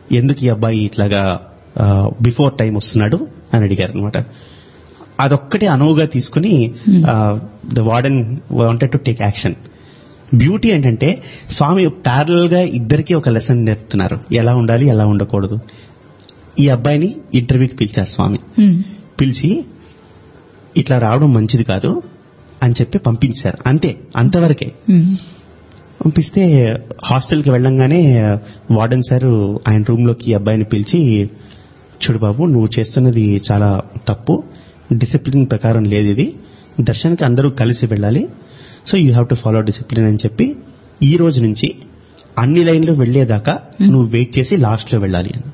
ఎందుకు ఈ అబ్బాయి ఇట్లాగా బిఫోర్ టైం వస్తున్నాడు అని అడిగారు అనమాట అదొక్కటి అనువుగా తీసుకుని the warden wanted to take action beauty ఏంటంటే స్వామి ప్యారల్ గా ఇద్దరికి ఒక లెసన్ నేర్పుతున్నారు ఎలా ఉండాలి ఎలా ఉండకూడదు ఈ అబ్బాయిని ఇంటర్వ్యూకి పిలిచారు స్వామి ఉమ్, పిలిచి ఇట్లా రావడం మంచిది కాదు అని చెప్పి పంపించారు అంతే అంతవరకే ఉమ్, పంపిస్తే హాస్టల్కి వెళ్ళంగానే వార్డెన్ సార్ ఆయన రూమ్ లోకి ఈ అబ్బాయిని పిలిచి చూడు బాబు నువ్వు చేస్తున్నది చాలా తప్పు డిసిప్లిన్ ప్రకారం లేదు ఇది దర్శనానికి అందరూ కలిసి వెళ్ళాలి so you have to follow discipline అని చెప్పి ఈ రోజు నుంచి అన్ని లైన్లు వెళ్లేదాకా నువ్వు వెయిట్ చేసి లాస్ట్ లో వెళ్ళాలి అని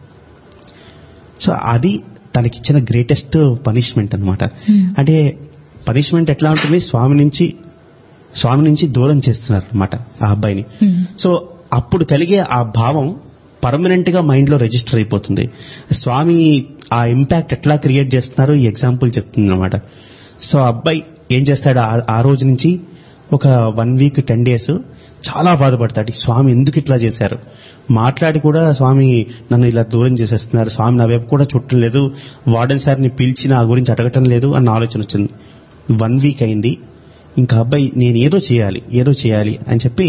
సో అది తనకిచ్చిన గ్రేటెస్ట్ పనిష్మెంట్ అన్నమాట అంటే పనిష్మెంట్ ఎట్లా ఉంటుంది స్వామి నుంచి స్వామి నుంచి దూరం చేస్తున్నారు అనమాట ఆ అబ్బాయిని ఉమ్. సో అప్పుడు కలిగే ఆ భావం పర్మనెంట్ గా మైండ్ లో రిజిస్టర్ అయిపోతుంది స్వామి ఆ ఇంపాక్ట్ ఎట్లా క్రియేట్ చేస్తున్నారో ఈ ఎగ్జాంపుల్ చెప్తుంది అనమాట సో ఆ అబ్బాయి ఏం చేస్తాడు ఆ- ఆ రోజు నుంచి ఒక వన్ వీక్ టెన్ డేస్ చాలా బాధపడతాడు ఈ స్వామి ఎందుకు ఇట్లా చేశారు మాట్లాడి కూడా స్వామి నన్ను ఇలా దూరం చేసేస్తున్నారు స్వామి నా వైపు కూడా చుట్టం లేదు వార్డెన్ సార్ని పిలిచి నా గురించి అడగటం లేదు అన్న ఆలోచన వచ్చింది వన్ వీక్ అయింది ఇంకా అబ్బాయి నేను ఏదో చేయాలి ఏదో చేయాలి అని చెప్పి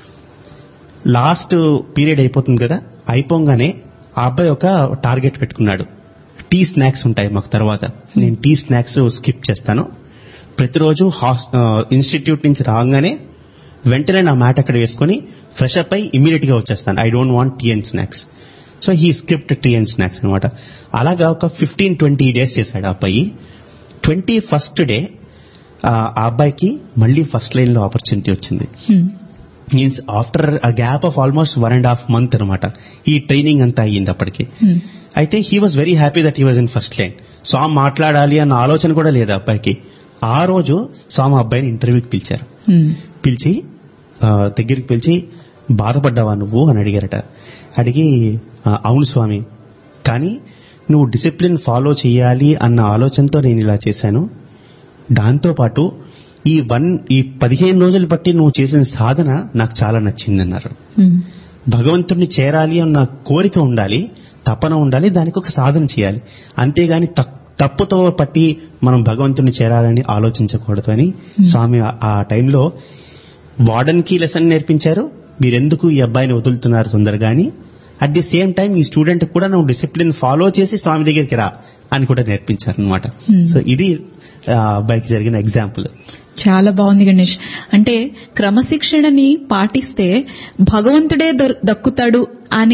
లాస్ట్ పీరియడ్ అయిపోతుంది కదా అయిపోగానే ఆ అబ్బాయి ఒక టార్గెట్ పెట్టుకున్నాడు టీ స్నాక్స్ ఉంటాయి మాకు తర్వాత నేను టీ స్నాక్స్ స్కిప్ చేస్తాను ప్రతిరోజు హాస్ ఇన్స్టిట్యూట్ నుంచి రాగానే వెంటనే నా మ్యాట్ అక్కడ వేసుకొని ఫ్రెష్ అప్ అయి ఇమీడియట్ గా వచ్చేస్తాను I don't want tea and snacks so he skipped tea and snacks అనమాట అలాగా ఒక ఫిఫ్టీన్ ట్వంటీ డేస్ చేశాడు ఆ అబ్బాయి ట్వంటీ ఫస్ట్ డే ఆ అబ్బాయికి మళ్ళీ ఫస్ట్ లైన్ లో ఆపర్చునిటీ వచ్చింది um, means after a gap of almost one and half month అనమాట ఈ ట్రైనింగ్ అంతా అయ్యింది అప్పటికి ఉమ్, అయితే he was very happy that he was in first line Swami మాట్లాడాలి అన్న ఆలోచన కూడా లేదు ఆ అబ్బాయికి ఆ రోజు స్వామి ఆ అబ్బాయిని ఇంటర్వ్యూకి పిలిచారు ఉమ్, పిలిచి ఆ, దగ్గరికి పిలిచి బాధపడ్డావా నువ్వు అని అడిగారట అడిగి "ఆ, అవును స్వామి కానీ నువ్వు డిసిప్లిన్ ఫాలో చేయాలి అన్న ఆలోచనతో నేను ఇలా చేశాను దాంతో పాటు ఈ వన్ ఈ పదిహేను రోజులు బట్టి నువ్వు చేసిన సాధన నాకు చాలా నచ్చిందన్నారు ఉమ్, భగవంతుడిని చేరాలి అన్న కోరిక ఉండాలి తపన ఉండాలి దానికి ఒక సాధన చేయాలి అంతేగాని తక్- తప్పుతో పట్టి మనం భగవంతుని చేరాలని ఆలోచించకూడదు అని స్వామి ఆ- ఆ టైంలో వార్డెన్ కి లెసన్ నేర్పించారు మీరెందుకు ఈ అబ్బాయిని వదులుతున్నారు తొందరగా అని అట్ ది సేమ్ టైం ఈ స్టూడెంట్ కూడా నువ్వు డిసిప్లిన్ ఫాలో చేసి స్వామి దగ్గరికి రా అని కూడా నేర్పించారు అనమాట Hmm. సో ఇది ఆ అబ్బాయికి జరిగిన ఎగ్జాంపుల్ చాలా బాగుంది గణేష్ అంటే క్రమశిక్షణని పాటిస్తే భగవంతుడే దొర్- దక్కుతాడు అనే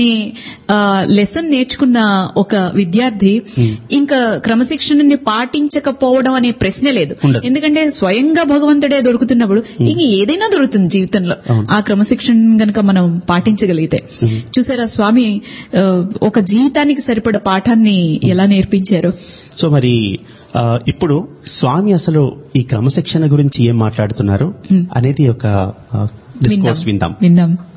లెసన్ నేర్చుకున్న ఒక విద్యార్థి ఇంకా క్రమశిక్షణని పాటించకపోవడం అనే ప్రశ్నే లేదు ఉండదు. ఎందుకంటే స్వయంగా భగవంతుడే దొరుకుతున్నప్పుడు ఇంక ఏదైనా దొరుకుతుంది జీవితంలో అవును. ఆ క్రమశిక్షణ గనక మనం పాటించగలిగితే చూసారా స్వామి ఆ, ఒక జీవితానికి సరిపడ పాఠాన్ని ఎలా నేర్పించారు సో మరి ఆ, ఇప్పుడు స్వామి అసలు ఈ క్రమశిక్షణ గురించి ఏం మాట్లాడుతున్నారు Hmm. అనేది ఒక డిస్కోర్స్ విందాం విందాం